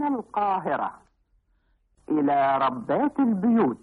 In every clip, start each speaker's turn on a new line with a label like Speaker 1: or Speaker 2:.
Speaker 1: من القاهرة إلى ربات البيوت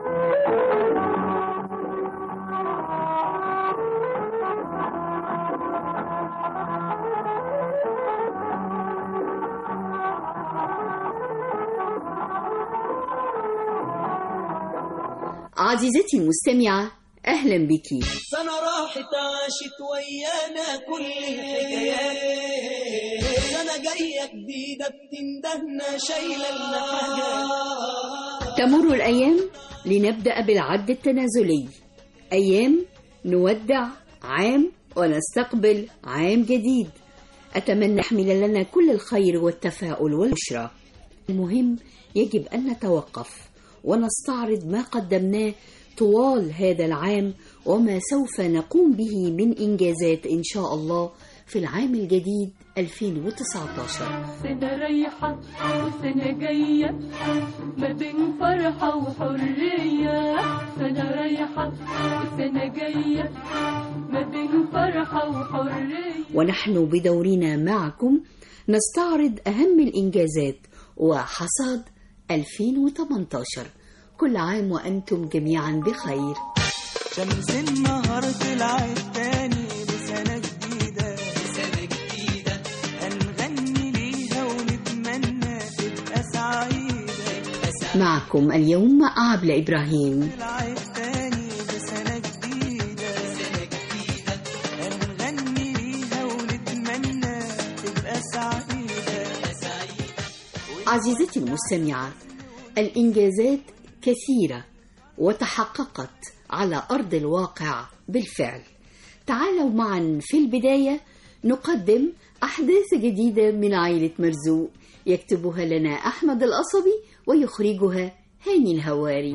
Speaker 2: عزيزتي المستمعة أهلا بك
Speaker 3: سنة راحت عاشت ويانا كل الحكايات سنة جاية جديدة بتندهنا شايلة لنا حاجات
Speaker 2: تمر الأيام لنبدأ بالعد التنازلي أيام نودع عام ونستقبل عام جديد أتمنى يحمل لنا كل الخير والتفاؤل والبشرى المهم يجب أن نتوقف ونستعرض ما قدمناه طوال هذا العام وما سوف نقوم به من إنجازات إن شاء الله في العام الجديد 2019
Speaker 4: سنة رايحة وسنة جاية ما بين فرحة وحرية سنة رايحة وسنة جاية ما بين فرحة وحرية
Speaker 2: ونحن بدورنا معكم نستعرض أهم الإنجازات وحصاد 2018 كل عام وأنتم جميعا بخير
Speaker 3: شمس النهار طلعت تاني بسنة جديدة بسنة جديدة هنغني ليها ونتمنى تبقى سعيدة
Speaker 2: معكم اليوم عبلة إبراهيم
Speaker 3: طلعت تاني بسنة جديدة بسنة جديدة هنغني ليها ونتمنى تبقى سعيدة سعيدة
Speaker 2: عزيزتي المستمعة الإنجازات كثيرة وتحققت على أرض الواقع بالفعل تعالوا معا في البداية نقدم أحداث جديدة من عائلة مرزوق يكتبها لنا أحمد القصبي ويخرجها هاني الهواري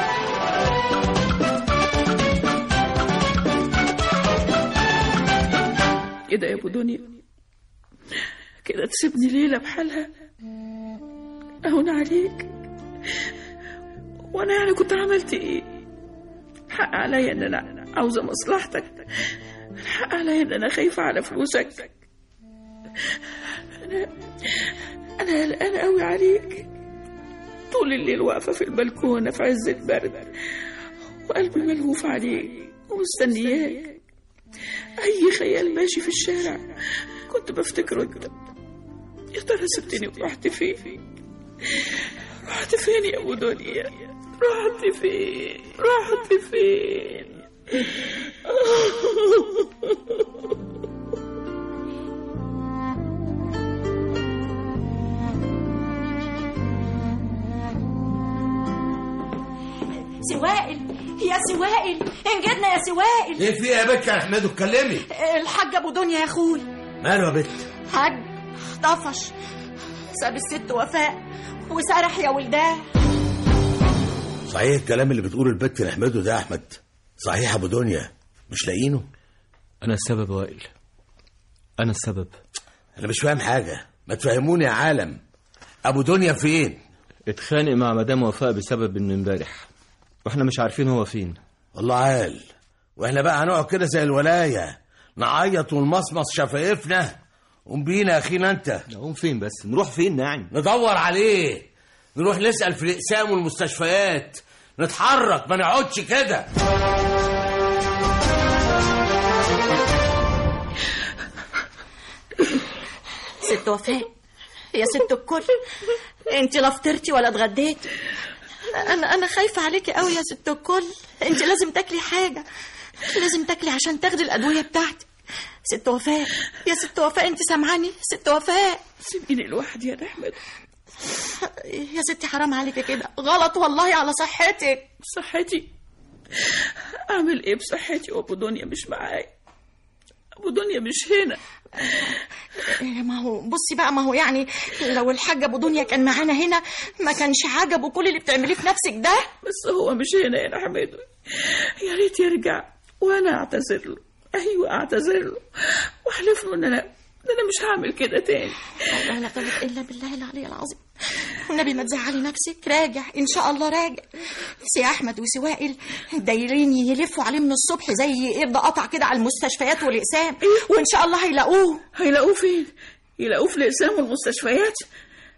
Speaker 5: كده يا ابو دنيا كده تسيبني ليلة بحالها اهون عليك وانا يعني كنت عملت ايه الحق عليا ان انا عاوزة مصلحتك الحق عليا ان انا خايفة على فلوسك انا انا قلقانة قوي عليك طول الليل واقفة في البلكونة في عز البرد وقلبي ملهوف عليك ومستنياك أي خيال ماشي في الشارع كنت بفتكره أنت يا ترى سبتني ورحت فين رحت فين يا أبو دنيا رحت فين رحت فين
Speaker 6: سوائل يا سوائل انجدنا يا سوائل
Speaker 7: ايه في ايه يا بنت يا احمد اتكلمي
Speaker 6: الحاج ابو دنيا يا اخوي
Speaker 7: ماله يا بنت
Speaker 6: حاج طفش ساب الست وفاء وسرح يا ولداه
Speaker 7: صحيح الكلام اللي بتقوله البت لاحمده ده يا احمد صحيح ابو دنيا مش لاقيينه
Speaker 8: أنا السبب وائل أنا السبب
Speaker 7: انا مش فاهم حاجه ما تفهموني يا عالم ابو دنيا فين
Speaker 8: اتخانق مع مدام وفاء بسبب إنه امبارح وإحنا مش عارفين هو فين
Speaker 7: والله عال واحنا بقى هنقعد كده زي الولايه نعيط ونمصمص شفايفنا قوم بينا يا اخينا انت
Speaker 8: نقوم فين بس نروح فين يعني
Speaker 7: ندور عليه نروح نسال في الاقسام والمستشفيات نتحرك ما نقعدش كده
Speaker 6: ست وفاء يا ست الكل انت لا فطرتي ولا اتغديتي انا انا خايفه عليكي قوي يا ست الكل انت لازم تاكلي حاجه لازم تاكلي عشان تاخدي الادويه بتاعتك ست وفاء يا ست وفاء انت سامعاني ست وفاء
Speaker 5: سيبيني لوحدي يا أحمد
Speaker 6: يا ستي حرام عليكي كده غلط والله على صحتك
Speaker 5: صحتي أعمل إيه بصحتي وأبو دنيا مش معايا أبو دنيا مش هنا
Speaker 6: إيه ما هو بصي بقى ما هو يعني لو الحاج ابو دنيا كان معانا هنا ما كانش عجبه كل اللي بتعمليه في نفسك ده
Speaker 5: بس هو مش هنا يا حميدو يا ريت يرجع وانا اعتذر له ايوه اعتذر له واحلف له ان انا ان انا مش هعمل كده تاني
Speaker 6: لا لا قوة الا بالله العلي العظيم والنبي ما تزعلي نفسك راجع ان شاء الله راجع سي احمد وسوائل دايرين يلفوا عليه من الصبح زي قرد قطع كده على المستشفيات والاقسام وان شاء الله هيلاقوه
Speaker 5: هيلاقوه فين يلاقوه في الاقسام والمستشفيات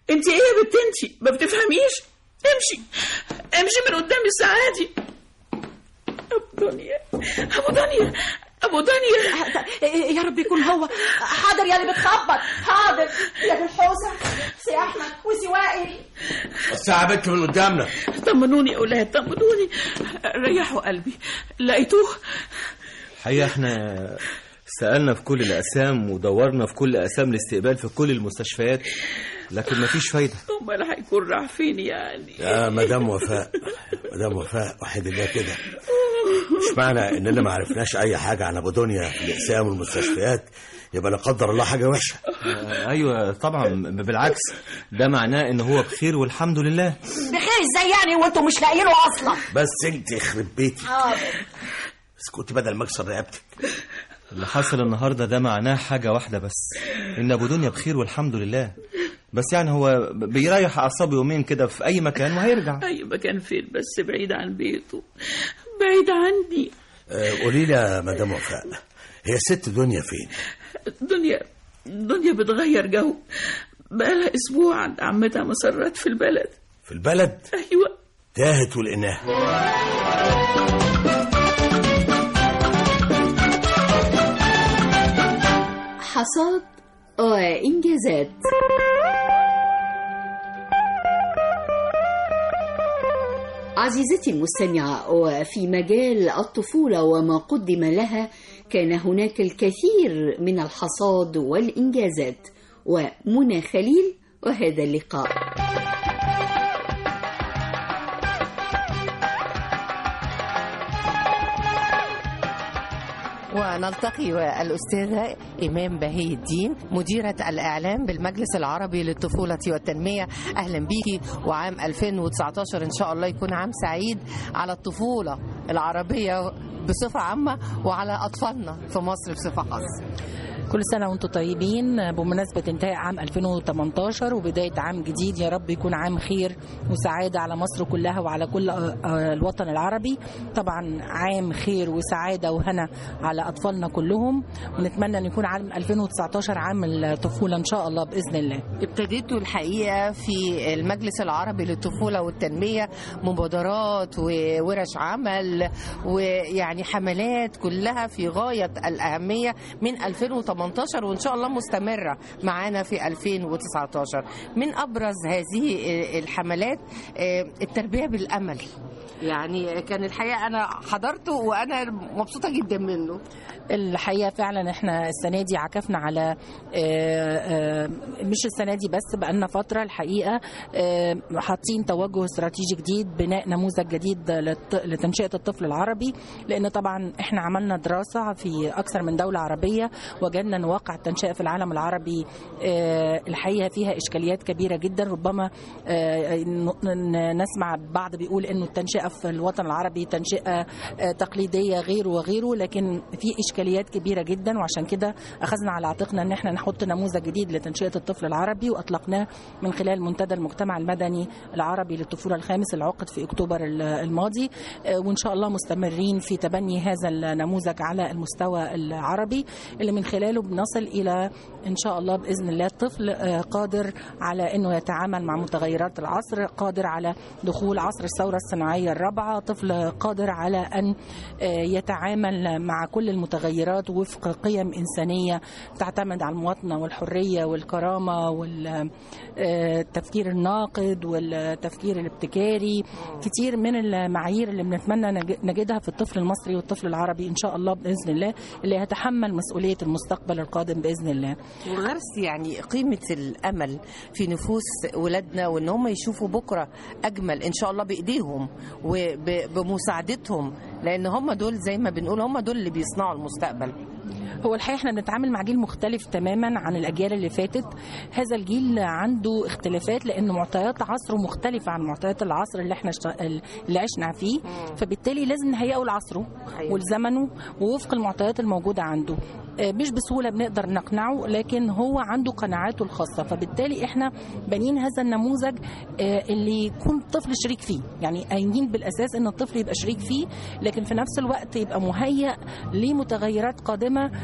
Speaker 5: انت ايه يا بنت انت ما بتفهميش امشي امشي من قدام السعادي ابو دنيا ابو دنيا ابو دنيا
Speaker 6: يا رب يكون هو حاضر يا اللي بتخبط حاضر يا ابو الحوسه سي احمد وسي وائل
Speaker 7: بس يا بنت من قدامنا
Speaker 5: طمنوني يا اولاد طمنوني ريحوا قلبي لقيتوه
Speaker 8: الحقيقة احنا سألنا في كل الأقسام ودورنا في كل أقسام الاستقبال في كل المستشفيات لكن مفيش فايدة
Speaker 5: امال هيكون راح فين يعني
Speaker 7: يا مدام وفاء مدام وفاء واحد الله كده مش معنى اننا ما عرفناش اي حاجه عن ابو دنيا في الاقسام والمستشفيات يبقى لا قدر الله حاجه وحشه
Speaker 8: آه، أيوة طبعا بالعكس ده معناه إن هو بخير والحمد لله
Speaker 6: بخير ازاي يعني وانتم مش لاقيينه اصلا
Speaker 7: بس انت يخرب بيتي
Speaker 6: حاضر
Speaker 7: بس كنت بدل ما اكسر رقبتك
Speaker 8: اللي حصل النهاردة ده معناه حاجة واحدة بس إن أبو دنيا بخير والحمد لله بس يعني هو بيريح أعصابه يومين كده في أي مكان وهيرجع
Speaker 5: اي مكان فين بس بعيد عن بيته بعيد عني
Speaker 7: آه، قولي لي يا مدام وفاء هي الست دنيا فين
Speaker 5: الدنيا الدنيا بتغير جو بقالها اسبوع عند عمتها مسرات في البلد
Speaker 7: في البلد
Speaker 5: ايوه
Speaker 7: تاهت ولقيناها
Speaker 2: حصاد وإنجازات عزيزتي المستمعة وفي مجال الطفولة وما قدم لها كان هناك الكثير من الحصاد والإنجازات ومنى خليل وهذا اللقاء
Speaker 9: ونلتقي والأستاذة إمام بهي الدين مديرة الإعلام بالمجلس العربي للطفولة والتنمية أهلا بيكي وعام 2019 إن شاء الله يكون عام سعيد على الطفولة العربية بصفة عامة وعلى أطفالنا في مصر بصفة خاصة
Speaker 10: كل سنة وانتم طيبين بمناسبة انتهاء عام 2018 وبداية عام جديد يا رب يكون عام خير وسعادة على مصر كلها وعلى كل آه، آه، الوطن العربي طبعا عام خير وسعادة وهنا على أطفالنا كلهم ونتمنى أن يكون عام 2019 عام الطفولة إن شاء الله بإذن الله
Speaker 9: ابتديتوا الحقيقة في المجلس العربي للطفولة والتنمية مبادرات وورش عمل ويعني حملات كلها في غاية الأهمية من 2018 وإن شاء الله مستمرة معانا في 2019 من أبرز هذه الحملات آه، التربية بالأمل يعني كان الحقيقة أنا حضرته وأنا مبسوطة جدا منه
Speaker 10: الحقيقه فعلا احنا السنه دي عكفنا على آه، آه، مش السنه دي بس بقالنا فتره الحقيقه آه، حاطين توجه استراتيجي جديد بناء نموذج جديد للط- لتنشئه الطفل العربي لان طبعا احنا عملنا دراسه في اكثر من دوله عربيه وجدنا ان واقع التنشئه في العالم العربي آه، الحقيقه فيها اشكاليات كبيره جدا ربما آه، ن- ن- نسمع بعض بيقول انه التنشئه في الوطن العربي تنشئه آه، تقليديه غير وغيره لكن في اشكاليات كبيره جدا وعشان كده اخذنا على عاتقنا ان احنا نحط نموذج جديد لتنشئه الطفل العربي واطلقناه من خلال منتدى المجتمع المدني العربي للطفوله الخامس اللي عقد في اكتوبر ال- الماضي آه، وان شاء الله مستمرين في تبني هذا النموذج على المستوى العربي اللي من خلاله بنصل الى ان شاء الله باذن الله طفل آه، قادر على انه يتعامل مع متغيرات العصر قادر على دخول عصر الثوره الصناعيه الرابعه طفل قادر على ان آه، يتعامل مع كل المتغيرات وفق قيم انسانيه تعتمد على المواطنه والحريه والكرامه والتفكير الناقد والتفكير الابتكاري كتير من المعايير اللي بنتمنى نج- نجدها في الطفل المصري والطفل العربي ان شاء الله باذن الله اللي يتحمل مسؤوليه المستقبل القادم باذن الله
Speaker 9: وغرس يعني قيمة الأمل في نفوس ولادنا وإن هم يشوفوا بكرة أجمل إن شاء الله بإيديهم وبمساعدتهم لأن هم دول زي ما بنقول هم دول اللي بيصنعوا المستقبل
Speaker 10: هو الحقيقه احنا بنتعامل مع جيل مختلف تماما عن الاجيال اللي فاتت هذا الجيل عنده اختلافات لان معطيات عصره مختلفه عن معطيات العصر اللي احنا اشت- اللي عشنا فيه فبالتالي لازم نهيئه لعصره ولزمنه ووفق المعطيات الموجوده عنده آه، مش بسهوله بنقدر نقنعه لكن هو عنده قناعاته الخاصه فبالتالي احنا بانين هذا النموذج آه، اللي يكون الطفل شريك فيه يعني قايمين بالاساس ان الطفل يبقى شريك فيه لكن في نفس الوقت يبقى مهيئ لمتغيرات قادمه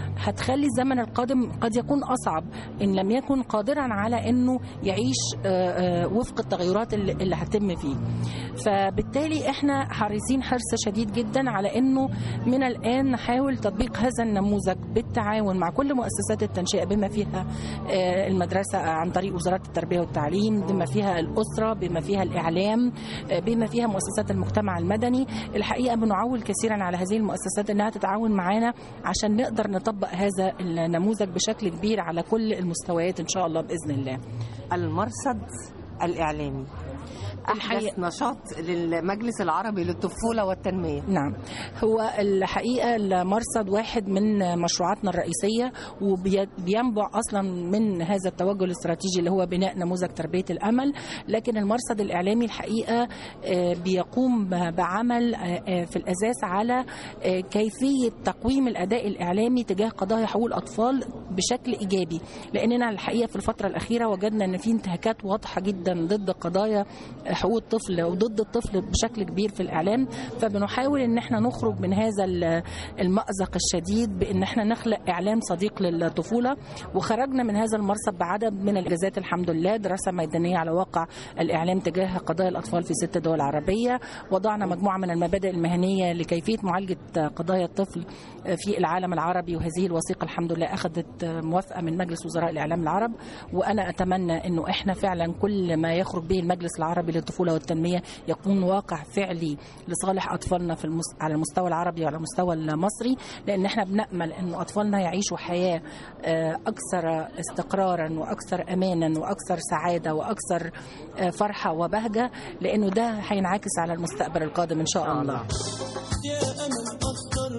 Speaker 10: هتخلي الزمن القادم قد يكون اصعب ان لم يكن قادرا على انه يعيش آه، آه، وفق التغيرات اللي اللي هتتم فيه فبالتالي احنا حريصين حرص شديد جدا على انه من الان نحاول تطبيق هذا النموذج بالتعاون مع كل مؤسسات التنشئه بما فيها آه، المدرسه عن طريق وزاره التربيه والتعليم بما فيها الاسره بما فيها الاعلام آه، بما فيها مؤسسات المجتمع المدني الحقيقه بنعول كثيرا على هذه المؤسسات انها تتعاون معنا عشان نقدر نطبق هذا النموذج بشكل كبير على كل المستويات ان شاء الله باذن الله
Speaker 9: المرصد الإعلامي أحدث نشاط للمجلس العربي للطفولة والتنمية
Speaker 10: نعم هو الحقيقة المرصد واحد من مشروعاتنا الرئيسية وبينبع أصلا من هذا التوجه الاستراتيجي اللي هو بناء نموذج تربية الأمل لكن المرصد الإعلامي الحقيقة آه، بيقوم بعمل آه، آه، في الأساس على آه، كيفية تقويم الأداء الإعلامي تجاه قضايا حقوق الأطفال بشكل إيجابي لأننا الحقيقة في الفترة الأخيرة وجدنا أن في انتهاكات واضحة جدا ضد قضايا حقوق الطفل وضد الطفل بشكل كبير في الإعلام فبنحاول أن احنا نخرج من هذا ال- المأزق الشديد بأن احنا نخلق إعلام صديق للطفولة وخرجنا من هذا المرصد بعدد من الإنجازات الحمد لله دراسة ميدانية على واقع الإعلام تجاه قضايا الأطفال في ست دول عربية وضعنا مجموعة من المبادئ المهنية لكيفية معالجة قضايا الطفل في العالم العربي وهذه الوثيقة الحمد لله أخذت موافقة من مجلس وزراء الإعلام العرب وأنا أتمنى أنه إحنا فعلا كل ما يخرج به المجلس العربي للطفولة والتنمية يكون واقع فعلي لصالح أطفالنا في المس... على المستوى العربي وعلى المستوى المصري لأن إحنا بنأمل أنه أطفالنا يعيشوا حياة آه، أكثر استقرارا وأكثر أمانا وأكثر سعادة وأكثر آه، فرحة وبهجة لأنه ده هينعكس على المستقبل القادم إن شاء الله
Speaker 3: يا امل اخضر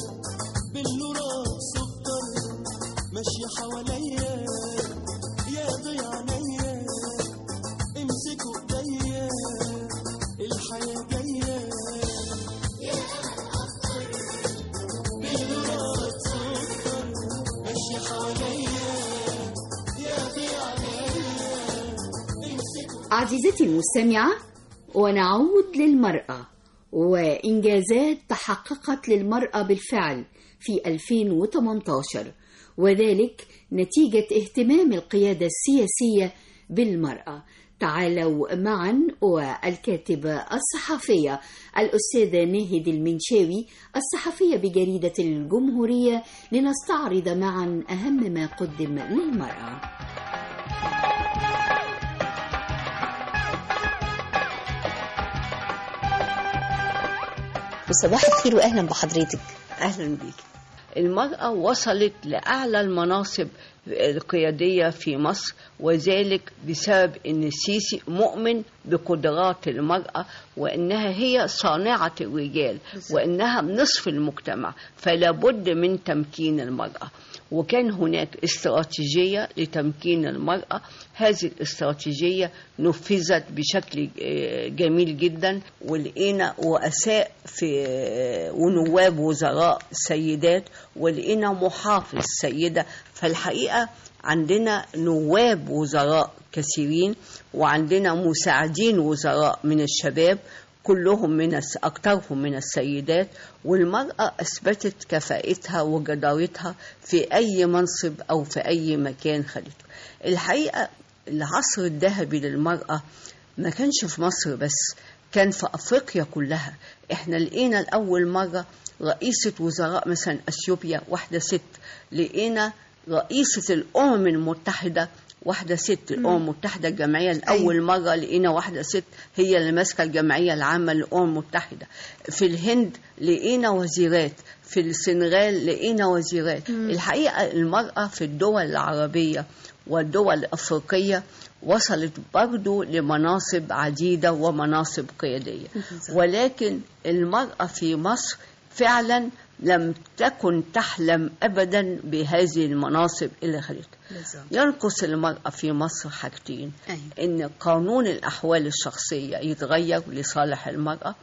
Speaker 3: بالنورات سكر ماشيه حواليا يا ضيع عينيا امسكوا ايديا الحياه جايه يا امل اخضر بالنورات سكر ماشيه حواليا يا ضيع عينيا امسكوا
Speaker 2: عزيزتي المستمعة ونعود للمرأة وإنجازات تحققت للمرأة بالفعل في 2018 وذلك نتيجة اهتمام القيادة السياسية بالمرأة تعالوا معا والكاتبة الصحفية الأستاذة ناهد المنشاوي الصحفية بجريدة الجمهورية لنستعرض معا أهم ما قدم للمرأة
Speaker 11: صباح الخير واهلا بحضرتك
Speaker 12: اهلا بيك المرأة وصلت لأعلى المناصب القيادية في مصر وذلك بسبب أن السيسي مؤمن بقدرات المرأة وأنها هي صانعة الرجال وأنها نصف المجتمع فلا بد من تمكين المرأة وكان هناك استراتيجية لتمكين المرأة هذه الاستراتيجية نفذت بشكل آه، جميل جدا ولقينا رؤساء في آه، ونواب وزراء سيدات ولقينا محافظ سيدة فالحقيقة عندنا نواب وزراء كثيرين وعندنا مساعدين وزراء من الشباب كلهم من الس... أكثرهم من السيدات والمرأة أثبتت كفاءتها وجدارتها في أي منصب أو في أي مكان خدته الحقيقة العصر الذهبي للمرأة ما كانش في مصر بس كان في أفريقيا كلها احنا لقينا لأول مرة رئيسة وزراء مثلا أثيوبيا واحدة ست لقينا رئيسة الأمم المتحدة واحدة ست الأمم المتحدة الجمعية لأول مرة لقينا واحدة ست هي اللي ماسكة الجمعية العامة للأمم المتحدة في الهند لقينا وزيرات في السنغال لقينا وزيرات الحقيقة المرأة في الدول العربية والدول الأفريقية وصلت برضو لمناصب عديدة ومناصب قيادية ولكن المرأة في مصر فعلا لم تكن تحلم أبدا بهذه المناصب اللي خدتها ينقص المرأة في مصر حاجتين إن قانون الأحوال الشخصية يتغير لصالح المرأة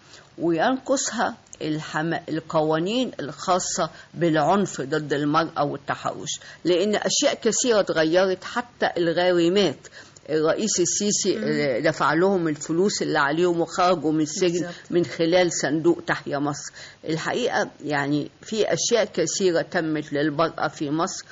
Speaker 12: وينقصها الحم... القوانين الخاصة بالعنف ضد المرأة والتحرش لأن أشياء كثيرة اتغيرت حتى الغارمات الرئيس السيسي آه، دفع لهم الفلوس اللي عليهم وخرجوا من السجن
Speaker 6: بالظبط.
Speaker 12: من خلال صندوق تحيا مصر الحقيقة يعني في أشياء كثيرة تمت للمرأة في مصر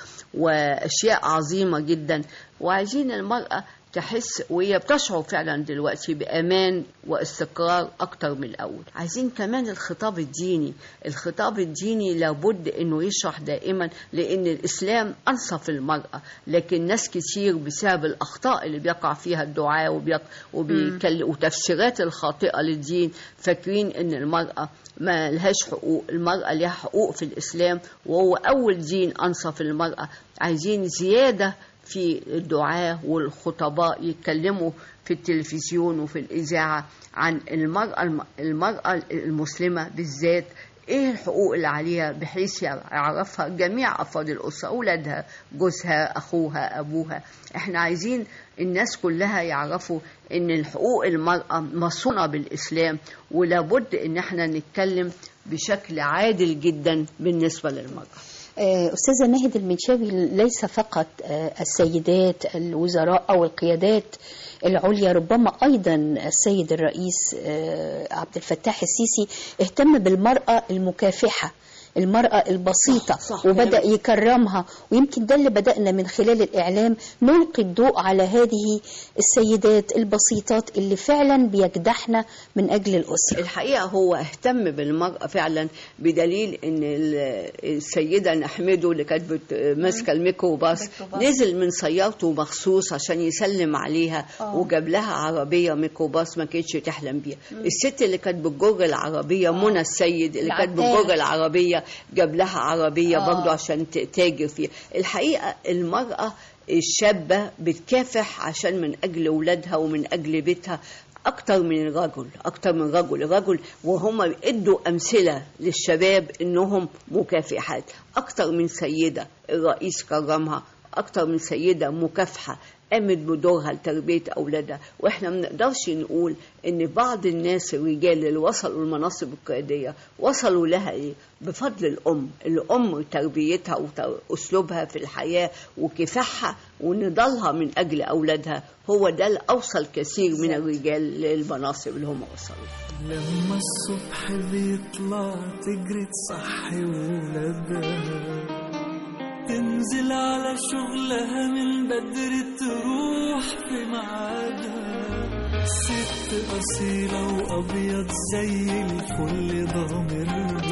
Speaker 12: وأشياء عظيمة جدا وعايزين المرأة تحس وهي بتشعر فعلا دلوقتي بأمان واستقرار أكتر من الأول عايزين كمان الخطاب الديني الخطاب الديني لابد أنه يشرح دائما لأن الإسلام أنصف المرأة لكن ناس كتير بسبب الأخطاء اللي بيقع فيها الدعاء وبيق... وبيكل... وتفسيرات الخاطئة للدين فاكرين أن المرأة ما لهاش حقوق المرأة لها حقوق في الإسلام وهو أول دين أنصف المرأة عايزين زيادة في الدعاة والخطباء يتكلموا في التلفزيون وفي الإذاعة عن المرأة المرأة المسلمة بالذات ايه الحقوق اللي عليها بحيث يعرفها جميع افراد الاسره اولادها جوزها اخوها ابوها احنا عايزين الناس كلها يعرفوا ان الحقوق المراه مصونه بالاسلام ولابد ان احنا نتكلم بشكل عادل جدا بالنسبه للمراه
Speaker 11: آه، أستاذة ناهد المنشاوي ليس فقط آه، السيدات الوزراء أو القيادات العليا ربما أيضا السيد الرئيس آه، عبد الفتاح السيسي اهتم بالمرأة المكافحة المرأة البسيطة
Speaker 12: صح،
Speaker 11: وبدأ
Speaker 12: كلامك.
Speaker 11: يكرمها ويمكن ده اللي بدأنا من خلال الإعلام نلقي الضوء على هذه السيدات البسيطات اللي فعلا بيجدحن من أجل الأسرة
Speaker 12: الحقيقة هو اهتم بالمرأة فعلا بدليل ان ال- السيدة نحمده اللي كانت بت- ماسكة الميكروباص
Speaker 6: ميكروباص.
Speaker 12: نزل من سيارته مخصوص عشان يسلم عليها
Speaker 6: آه.
Speaker 12: وجاب لها عربية ميكروباص ما كانتش تحلم بيها الست اللي كانت بتجر العربية منى السيد اللي كانت
Speaker 6: العتالة.
Speaker 12: بتجر العربية جاب لها عربية
Speaker 6: آه.
Speaker 12: برضو عشان ت- تاجر فيها الحقيقة المرأة الشابة بتكافح عشان من أجل أولادها ومن أجل بيتها أكتر من الرجل أكتر من رجل الرجل وهم ادوا أمثلة للشباب إنهم مكافحات أكتر من سيدة الرئيس كرمها أكتر من سيدة مكافحة قامت بدورها لتربية أولادها وإحنا ما نقدرش نقول إن بعض الناس الرجال اللي وصلوا المناصب القيادية وصلوا لها إيه؟ بفضل الأم الأم تربيتها وأسلوبها في الحياة وكفاحها ونضالها من أجل أولادها هو ده اللي أوصل كثير من الرجال للمناصب اللي هم وصلوا
Speaker 3: لما الصبح بيطلع تجري تصحي ولادها تنزل على شغلها من بدري تروح في ميعادها ست أصيلة وأبيض زي الفل ضامرها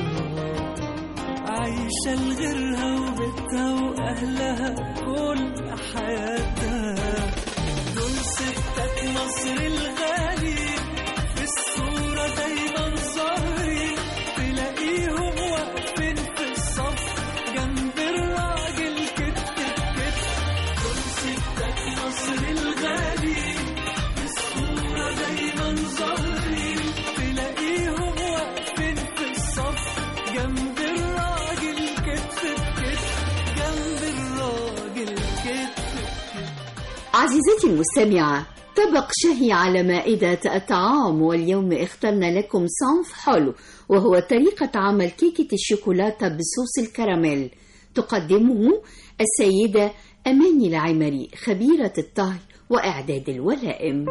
Speaker 3: عايشة لغيرها وبيتها وأهلها كل حياتها دول ستات مصر الغالي في الصورة دايما ظاهرين تلاقيهم واقفين في الصف جنب الراجل كتف بكتف دول ستات مصر الغالي في الصورة دايما ظاهرين تلاقيهم واقفين في الصف جنب الراجل كتف بكتف جنب الراجل كتف
Speaker 2: عزيزتي المستمعة طبق شهي على مائدة الطعام واليوم اخترنا لكم صنف حلو وهو طريقة عمل كيكة الشوكولاتة بصوص الكراميل تقدمه السيدة أماني العمري خبيرة الطهي وإعداد الولائم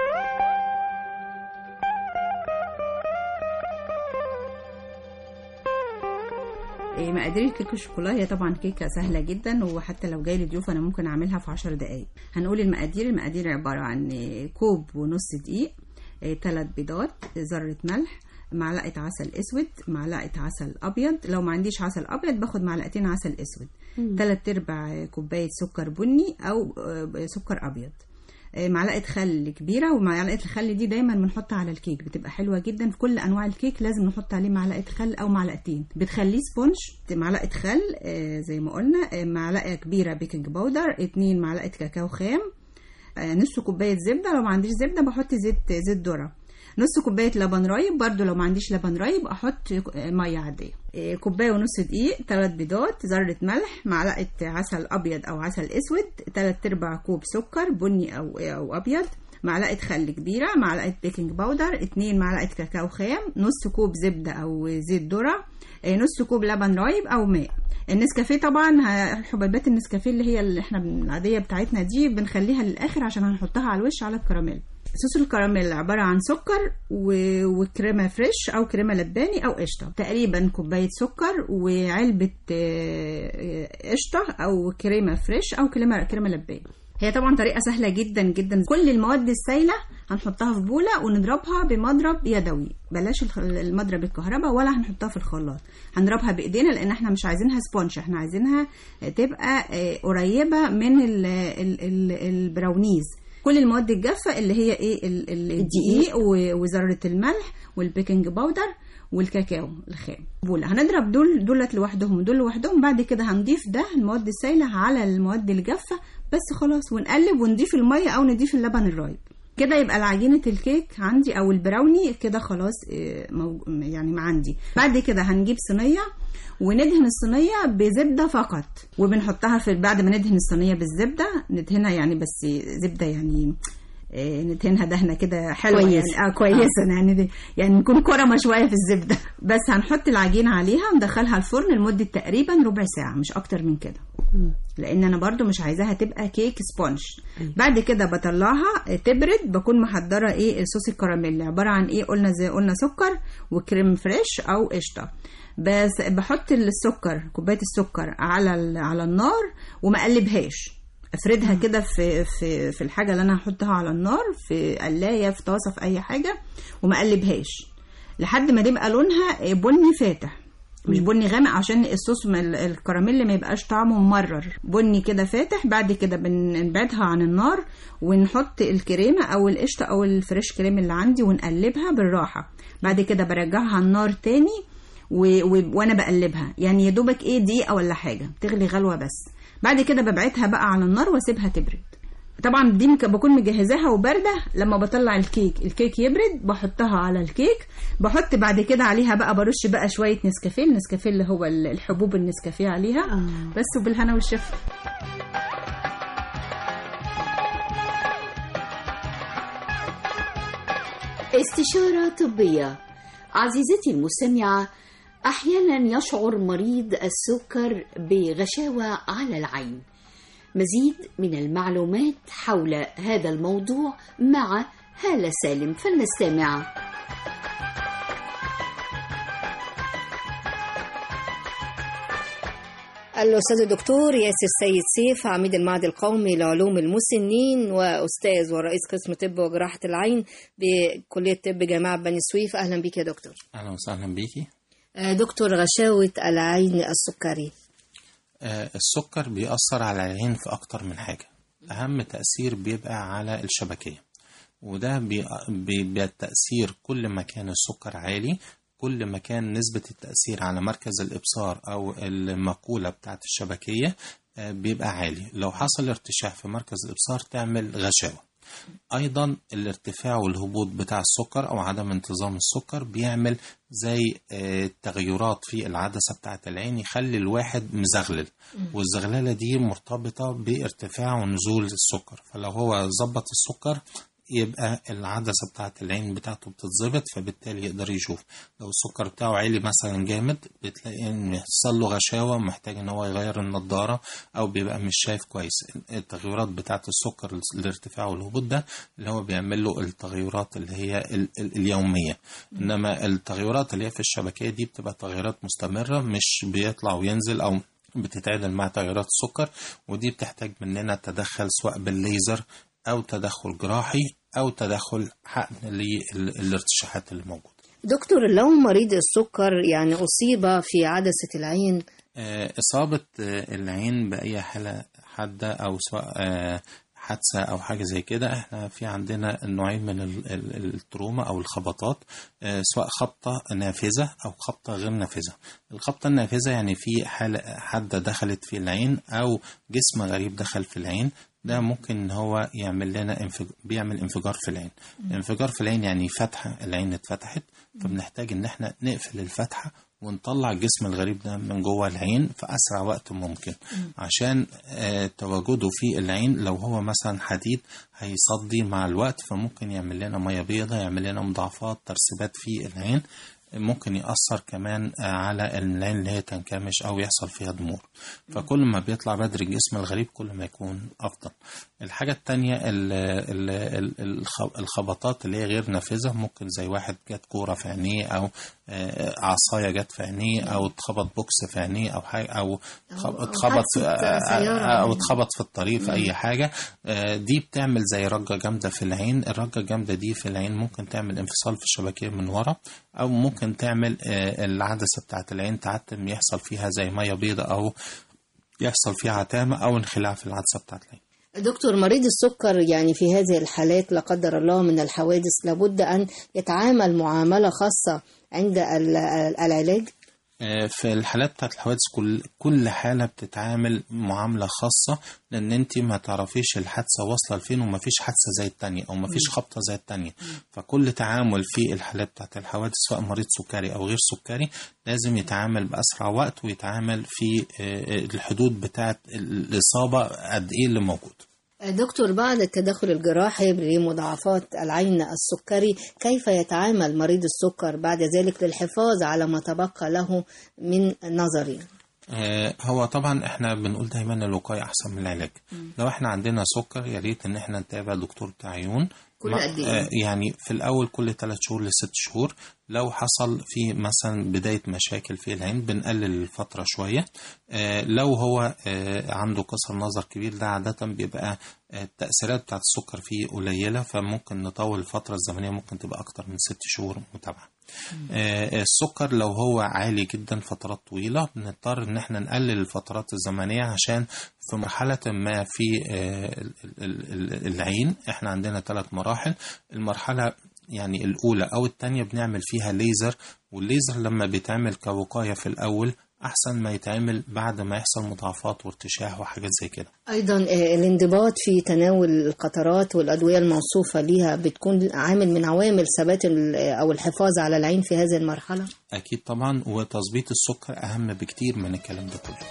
Speaker 13: إيه، مقادير الكيكه الشوكولا هي طبعا كيكه سهله جدا وحتى لو جاي لضيوف انا ممكن اعملها في 10 دقائق هنقول المقادير المقادير عباره عن إيه، كوب ونص دقيق ثلاث بيضات ذره ملح معلقه عسل اسود معلقه عسل ابيض لو ما عنديش عسل ابيض باخد معلقتين عسل اسود
Speaker 2: مم.
Speaker 13: ثلاث ارباع كوبايه سكر بني او آه، سكر ابيض آه، معلقه خل كبيره ومعلقه الخل دي دايما بنحطها على الكيك بتبقى حلوه جدا في كل انواع الكيك لازم نحط عليه معلقه خل او معلقتين بتخليه سبونج معلقه خل آه، زي ما قلنا آه، معلقه كبيره بيكنج باودر اتنين معلقه كاكاو خام آه، نص كوبايه زبده لو ما عنديش زبده بحط زيت زيت ذره نص كوبايه لبن رايب برضو لو ما عنديش لبن رايب احط آه، ميه عاديه آه، كوبايه ونص دقيق ثلاث بيضات ذره ملح معلقه عسل ابيض او عسل اسود ثلاث ارباع كوب سكر بني او او ابيض معلقه خل كبيره معلقه بيكنج باودر اتنين معلقه كاكاو خام نص كوب زبده او زيت ذره آه، نص كوب لبن رايب او ماء النسكافيه طبعا ه- حبيبات النسكافيه اللي هي اللي احنا بن- العاديه بتاعتنا دي بنخليها للاخر عشان هنحطها على الوش على الكراميل صوص الكراميل عبارة عن سكر و... وكريمة فريش أو كريمة لباني أو قشطة تقريبا كوباية سكر وعلبة آه، آه، قشطة أو كريمة فريش أو كريمة كريمة لباني هي طبعا طريقة سهلة جدا جدا كل المواد السائلة هنحطها في بولة ونضربها بمضرب يدوي بلاش الخ- المضرب الكهرباء ولا هنحطها في الخلاط هنضربها بايدينا لان احنا مش عايزينها سبونج احنا عايزينها تبقى آه، قريبة من ال- ال- ال- البراونيز كل المواد الجافة اللي هي ايه ال- ال- الدقيق و- وذرة الملح والبيكنج باودر والكاكاو الخام بولة هنضرب دول دولت لوحدهم دول لوحدهم بعد كده هنضيف ده المواد السائلة على المواد الجافة بس خلاص ونقلب ونضيف المية او نضيف اللبن الرايب كده يبقى العجينة الكيك عندي او البراوني كده خلاص إيه، مو- يعني ما عندي بعد كده هنجيب صينية وندهن الصينية بزبدة فقط وبنحطها في بعد ما ندهن الصينية بالزبدة ندهنها يعني بس زبدة يعني إيه، ندهنها دهنة كده حلوة
Speaker 11: كويس.
Speaker 13: يعني اه كويسة يعني دي- يعني نكون كرمة شوية في الزبدة بس هنحط العجينة عليها وندخلها الفرن لمدة تقريبا ربع ساعة مش أكتر من كده لان انا برضو مش عايزاها تبقى كيك سبونج بعد كده بطلعها تبرد بكون محضره ايه الصوص الكراميل عباره عن ايه قلنا زي قلنا سكر وكريم فريش او قشطه بس بحط السكر كوبايه السكر على ال- على النار وما اقلبهاش افردها كده في في في الحاجه اللي انا هحطها على النار في قلايه في طاسه في اي حاجه وما اقلبهاش لحد ما تبقى لونها بني فاتح مش بني غامق عشان الصوص ما ال- الكراميل ما يبقاش طعمه ممرر بني كده فاتح بعد كده بنبعدها عن النار ونحط الكريمه او القشطه او الفريش كريم اللي عندي ونقلبها بالراحه بعد كده برجعها على النار تاني و... و... وانا بقلبها يعني يا دوبك ايه دقيقه ولا حاجه تغلي غلوه بس بعد كده ببعتها بقى على النار واسيبها تبرد طبعا دي مك- بكون مجهزاها وبارده لما بطلع الكيك الكيك يبرد بحطها على الكيك بحط بعد كده عليها بقى برش بقى شويه نسكافيه النسكافيه اللي هو ال- الحبوب النسكافيه عليها بس وبالهنا والشفا
Speaker 2: استشارة طبية عزيزتي المستمعة أحيانا يشعر مريض السكر بغشاوة على العين مزيد من المعلومات حول هذا الموضوع مع هالة سالم فلنستمع
Speaker 14: الأستاذ الدكتور ياسر سيد سيف عميد المعهد القومي لعلوم المسنين وأستاذ ورئيس قسم طب وجراحة العين بكلية طب جامعة بني سويف أهلا بك يا دكتور
Speaker 15: اهلا وسهلا بيكي
Speaker 14: آه، دكتور غشاوة العين السكري
Speaker 15: آه، السكر بيأثر على العين في أكتر من حاجة أهم تأثير بيبقى على الشبكية وده بي- بيبقى التأثير كل ما كان السكر عالي كل ما كان نسبة التأثير على مركز الإبصار أو المقولة بتاعت الشبكية آه، بيبقى عالي لو حصل ارتشاح في مركز الإبصار تعمل غشاوة ايضا الارتفاع والهبوط بتاع السكر او عدم انتظام السكر بيعمل زي آه، تغيرات في العدسه بتاعه العين يخلي الواحد مزغلل والزغلله دي مرتبطه بارتفاع ونزول السكر فلو هو ظبط السكر يبقى العدسة بتاعة العين بتاعته بتتظبط فبالتالي يقدر يشوف لو السكر بتاعه عالي مثلا جامد بتلاقي ان يحصل له غشاوة محتاج ان هو يغير النضارة او بيبقى مش شايف كويس التغيرات بتاعة السكر الارتفاع والهبوط ده اللي هو بيعمل له التغيرات اللي هي ال- ال- اليومية انما التغيرات اللي هي في الشبكية دي بتبقى تغيرات مستمرة مش بيطلع وينزل او بتتعادل مع تغيرات السكر ودي بتحتاج مننا تدخل سواء بالليزر او تدخل جراحي او تدخل حقن للارتشاحات اللي موجوده
Speaker 14: دكتور لو مريض السكر يعني أصيب في عدسة العين
Speaker 15: آه، إصابة آه، العين بأي حالة حادة أو سواء آه، حادثة أو حاجة زي كده احنا في عندنا نوعين من ال- ال- التروما أو الخبطات آه، سواء خبطة نافذة أو خبطة غير نافذة الخبطة النافذة يعني في حالة حادة دخلت في العين أو جسم غريب دخل في العين ده ممكن ان هو يعمل لنا انفج... بيعمل انفجار في العين انفجار في العين يعني فتحة العين اتفتحت فبنحتاج ان احنا نقفل الفتحة ونطلع الجسم الغريب ده من جوه العين في اسرع وقت ممكن عشان آه، تواجده في العين لو هو مثلا حديد هيصدي مع الوقت فممكن يعمل لنا ميه بيضاء يعمل لنا مضاعفات ترسبات في العين ممكن يأثر كمان آه، على العين اللي هي تنكمش أو يحصل فيها ضمور فكل ما بيطلع بدري الجسم الغريب كل ما يكون أفضل الحاجة التانية ال- ال- ال- الخ- الخبطات اللي هي غير نافذة ممكن زي واحد جت كورة في عينيه أو آه، عصاية جت في عينيه أو اتخبط بوكس في عينيه أو حاجة أو اتخ- اتخبط
Speaker 2: حادثة
Speaker 15: آه،
Speaker 2: سيارة.
Speaker 15: آه، أو اتخبط في الطريق في
Speaker 2: مم.
Speaker 15: أي حاجة آه، دي بتعمل زي رجة جامدة في العين الرجة الجامدة دي في العين ممكن تعمل انفصال في الشبكية من ورا أو ممكن تعمل آه، العدسة بتاعت العين تعتم يحصل فيها زي مية بيضاء أو يحصل فيها عتامة أو انخلاع في العدسة بتاعت العين
Speaker 14: دكتور مريض السكر يعني في هذه الحالات لا قدر الله من الحوادث لابد أن يتعامل معاملة خاصة عند ال- العلاج
Speaker 15: آه، في الحالات بتاعت الحوادث كل كل حالة بتتعامل معاملة خاصة لأن أنت ما تعرفيش الحادثة واصلة لفين وما فيش حادثة زي التانية أو ما فيش خبطة زي التانية فكل تعامل في الحالات بتاعت الحوادث سواء مريض سكري أو غير سكري لازم يتعامل بأسرع وقت ويتعامل في آه، الحدود بتاعت الإصابة قد إيه اللي موجود
Speaker 14: دكتور بعد التدخل الجراحي لمضاعفات العين السكري كيف يتعامل مريض السكر بعد ذلك للحفاظ على ما تبقى له من نظري
Speaker 15: آه، هو طبعا احنا بنقول دايما الوقايه احسن من العلاج لو احنا عندنا سكر يا ريت ان احنا نتابع دكتور بتاع عيون
Speaker 2: كل
Speaker 15: مع-
Speaker 2: قد إيه؟
Speaker 15: آه، يعني في الاول كل 3 شهور لست شهور لو حصل في مثلا بدايه مشاكل في العين بنقلل الفتره شويه آه، لو هو آه، عنده قصر نظر كبير ده عاده بيبقى آه، التاثيرات بتاعت السكر فيه قليله فممكن نطول الفتره الزمنيه ممكن تبقى اكتر من ست شهور متابعه آه، السكر لو هو عالي جدا فترات طويلة بنضطر ان احنا نقلل الفترات الزمنية عشان في مرحلة ما في آه، ال- ال- ال- العين احنا عندنا ثلاث مراحل المرحلة يعني الأولى أو الثانية بنعمل فيها ليزر والليزر لما بيتعمل كوقاية في الأول أحسن ما يتعمل بعد ما يحصل مضاعفات وارتشاح وحاجات زي كده
Speaker 14: أيضا آه، الانضباط في تناول القطرات والأدوية الموصوفة ليها بتكون عامل من عوامل ثبات ال- أو الحفاظ على العين في هذه المرحلة
Speaker 15: أكيد طبعا وتظبيط السكر أهم بكتير من الكلام ده كله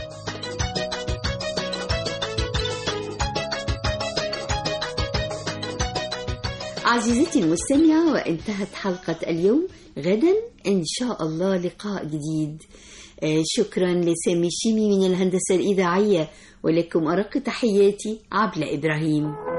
Speaker 2: عزيزتي المستمعة وانتهت حلقة اليوم غدا إن شاء الله لقاء جديد آه، شكرا لسامي الشيمي من الهندسة الإذاعية ولكم أرق تحياتي عبلة إبراهيم